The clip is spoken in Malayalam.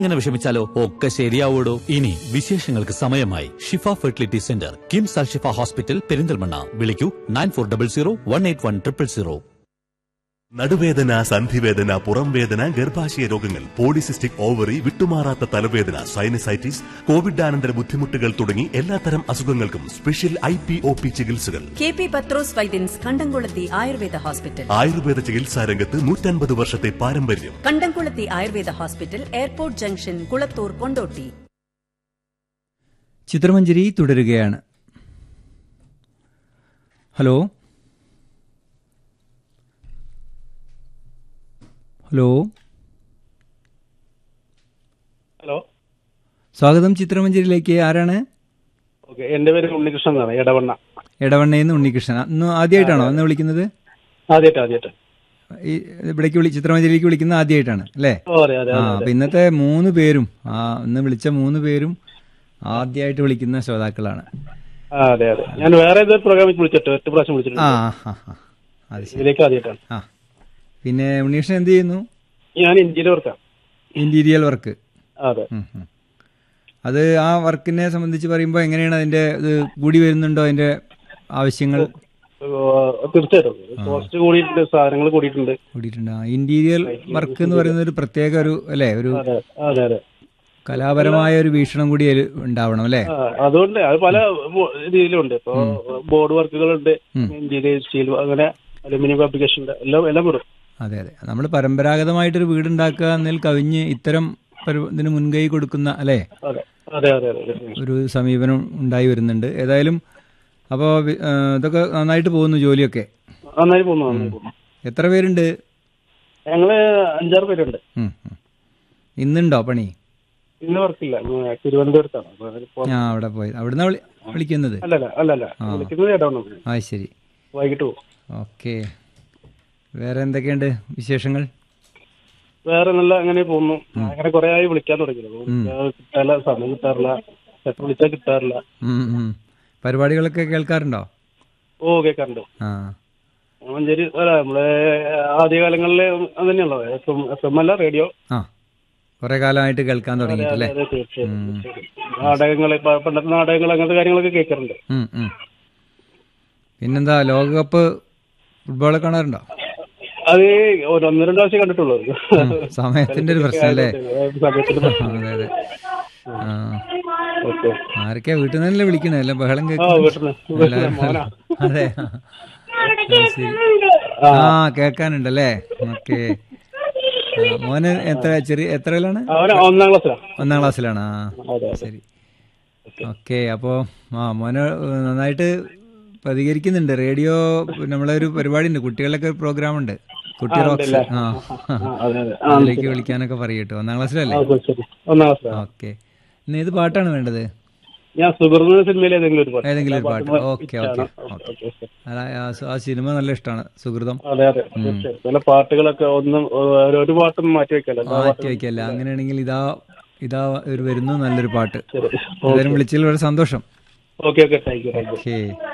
ഇങ്ങനെ വിഷമിച്ചാലോ ഒക്കെ ശരിയാവൂടോ ഇനി വിശേഷങ്ങൾക്ക് സമയമായി Shifa fertility centre KIMS Al Shifa hospital Perinthalmanna വിളിക്കൂ nine four double zero one eight one triple zero നടുവേദന സന്ധിവേദന പുറംവേദന ഗർഭാശയ രോഗങ്ങൾ പോളിസിസ്റ്റിക് ഓവറി വിട്ടുമാറാത്ത തലവേദന സൈനസൈറ്റിസ് കോവിഡാനന്തര ബുദ്ധിമുട്ടുകൾ തുടങ്ങി എല്ലാത്തരം അസുഖങ്ങൾക്കും special I P O P ചികിത്സകൾ K P Pathros Vaidyans Kandamkulathi Ayurveda hospital Ayurveda ചികിത്സാ രംഗത്ത് നൂറ്റൻപത് വർഷത്തെ പാരമ്പര്യം Kandamkulathi Ayurveda hospital airport junction Kulathur Kondotty Chithramanjari തുടരുകയാണ് ഹലോ ഹലോ ഹലോ സ്വാഗതം ചിത്രമഞ്ജരിയിലേക്ക് ആരാണ് ഓക്കെ എന്റെ പേര് ഉണ്ണികൃഷ്ണൻ എന്നാണ് ഇടവണ്ണ ഇടവണ്ണയിൽ നിന്ന് ഉണ്ണികൃഷ്ണൻ ഇന്ന് ആദ്യമായിട്ടാണോ ഇന്ന് വിളിക്കുന്നത് ആദ്യമായിട്ട് ആദ്യമായിട്ട് ഈ ഇവിടേക്ക് വിളി ചിത്രമഞ്ജരിയിലേക്ക് വിളിക്കുന്നത് ആദ്യമായിട്ടാണ് അല്ലേ ഓ അതെ അതെ ആ അതെ, അപ്പൊ ഇന്നത്തെ മൂന്ന് പേരും ആ ഇന്ന് വിളിച്ച മൂന്ന് പേരും ആദ്യമായിട്ട് വിളിക്കുന്ന ശ്രോതാക്കളാണ് ആ അതെ അതെ ഞാൻ വേറെ ഏതൊരു പ്രോഗ്രാമിൽ വിളിച്ചിട്ട് ഒറ്റ പ്രാവശ്യം ആ വിളിച്ചിട്ടുണ്ട് ആ ആ. അത് ശരി ഇതിലേക്ക് ആദ്യമായിട്ടാണ് ആ പിന്നെ ഉണ്ണീഷൻ എന്ത് ചെയ്യുന്നു ഞാൻ ഇന്ത്യയിൽ വർക്കാം ഇന്റീരിയൽ വർക്ക് അതെ ഉം, ഉം. അത് ആ വർക്കിനെ സംബന്ധിച്ച് പറയുമ്പോൾ എങ്ങനെയാണ് അതിന്റെ ഇത് കൂടി വരുന്നുണ്ടോ അതിന്റെ ആവശ്യങ്ങൾ ഓ, തീർച്ചയായിട്ടും കോസ്റ്റ് കൂടിയിട്ടുണ്ട് സാധനങ്ങൾ കൂടിയിട്ടുണ്ട് കൂടിയിട്ടുണ്ട് ആ ഇന്റീരിയർ വർക്ക് എന്ന് പറയുന്ന ഒരു പ്രത്യേക ഒരു അല്ലെ ഒരു അതെ അതെ അതെ കലാപരമായ ഒരു വീക്ഷണം കൂടി അതിൽ ഉണ്ടാവണം അല്ലെ ആ, അതുകൊണ്ട് അത് പല ബോ- രീതിയിലുണ്ട് ഇപ്പൊ ബോർഡ് വർക്കുകളുണ്ട് ഉം. ഇന്ത്യയിൽ സ്റ്റീൽ അങ്ങനെ അലുമിനിയം ഫാബ്രിക്കേഷൻ എല്ലാം എല്ലാം വരും അതെ അതെ നമ്മൾ പരമ്പരാഗതമായിട്ടൊരു വീടുണ്ടാക്കുക എന്നതിൽ കവിഞ്ഞ് ഇത്തരം പരി- ഇതിന് മുൻകൈ കൊടുക്കുന്ന അല്ലെ അതെ അതെ അതെ അതെ ഒരു സമീപനം ഉണ്ടായി വരുന്നുണ്ട് ഏതായാലും അപ്പോൾ ഇതൊക്കെ നന്നായിട്ട് പോകുന്നു ജോലിയൊക്കെ നന്നായി പോകുന്നു നന്നായി പോകുന്നു എത്ര പേരുണ്ട് ഞങ്ങള് അഞ്ചാറ് പേരുണ്ട് ഉം, ഉം. ഇന്നുണ്ടോ പണി ഇന്ന് വർക്കില്ല ഇന്ന് തിരുവനന്തപുരത്താണ് അപ്പൊ അതിലിപ്പോ- ആ അവിടെ പോയി അവിടുന്ന് വിളി വിളിക്കുന്നത് അല്ലല്ല അല്ലല്ല വിളിക്കുന്നത് ഇടവണ്ണ ആ ശരി വൈകിട്ട് പോകും ഓക്കെ വേറെ എന്തൊക്കെയുണ്ട് വിശേഷങ്ങൾ വേറെ നല്ല അങ്ങനെ പോകുന്നു അങ്ങനെ കുറെ ആയി വിളിക്കാൻ തുടങ്ങി കിട്ടാറില്ല സമയം കിട്ടാറില്ല എത്ര വിളിച്ചാൽ കിട്ടാറില്ല ഉം, ഉം. പരിപാടികളൊക്കെ കേൾക്കാറുണ്ടോ ഓ കേൾക്കാറുണ്ട് ആ മഞ്ചേരി അല്ല നമ്മളെ ആദ്യകാലങ്ങളിലെ അത് തന്നെയുള്ളത് എഫ് എം എഫ് എം അല്ല റേഡിയോ ആ കുറെ കാലമായിട്ട് കേൾക്കാൻ തുടങ്ങിയിട്ടല്ലേ അതെ തീർച്ചയായും തീർച്ചയായും. നാടകങ്ങള് ഇപ്പൊ പണ്ടത്തെ നാടകങ്ങൾ അങ്ങനത്തെ കാര്യങ്ങളൊക്കെ കേൾക്കാറുണ്ട് ഉം, ഉം. പിന്നെന്താ ലോകകപ്പ് ഫുട്ബോൾ കാണാറുണ്ടോ അത് ഒരു ഒന്ന് രണ്ട് പ്രാവശ്യം കണ്ടിട്ടുള്ളൂ ഉം, സമയത്തിന്റെ ഒരു പ്രശ്നം അല്ലേ സമയത്തിന്റെ പ്രശ്നം അതെ അതെ ആ ഓക്കെ ആരൊക്കെയാ വീട്ടിൽ നിന്നല്ലേ വിളിക്കണേ അല്ല ബഹളം ആ കേൾക്കുന്നു വീട്ടില് വീട്ടില് എല്ലാവരും മോനാ അതെ ആ, ശരി ആ കേൾക്കാനുണ്ടല്ലേ ഓക്കെ മോന് എത്ര ചെറിയ എത്രയിലാണ് അവന് ഒന്നാം ക്ലാസ്സിലാണ് ഒന്നാം ക്ലാസ്സിലാണ് ആ അതെ അതെ ശരി ഓക്കെ അപ്പോ ആ മോന് നന്നായിട്ട് പ്രതികരിക്കുന്നുണ്ട് റേഡിയോ നമ്മളെ ഒരു പരിപാടി ഉണ്ട് കുട്ടികളുടെ ഒരു പ്രോഗ്രാം ഉണ്ട് കുട്ടി റോക്സ് ആ ആ, അതെ അതെ ആ, അതിലേക്ക് വിളിക്കാനൊക്കെ പറയട്ടോ ഒന്നാം ക്ലാസ്സിലല്ലേ ആ, ശരി ഒന്നാം ക്ലാസ്സിലാണ് ഓക്കെ ഇന്ന് ഏത് പാട്ടാണ് വേണ്ടത് ഞാൻ സുഹൃത്ത് സിനിമയിൽ ഏതെങ്കിലും ഒരു പാട്ട് ഏതെങ്കിലും ഒരു ആ പാട്ട് പാട്ട് ഓക്കെ ഓക്കെ ഇഷ്ടാണ്. Okay, okay. അല്ല, ആ സ- ആ സിനിമ നല്ല ഇഷ്ടമാണ് സുഹൃതം അതെ അതെ തീർച്ചയായും ചില പാട്ടുകളൊക്കെ ഒന്നും ഒരു- ഒരു പാട്ടും മാറ്റി വെക്കല്ലോ എല്ലാ മാറ്റി പാട്ടും വയ്ക്കല്ല അങ്ങനെയാണെങ്കിൽ ഇതാ ഇതാ ഒരു വരുന്നു നല്ലൊരു പാട്ട് ശരി എന്തായാലും വിളിച്ചതിൽ വളരെ സന്തോഷം okay okay thank you thank you okay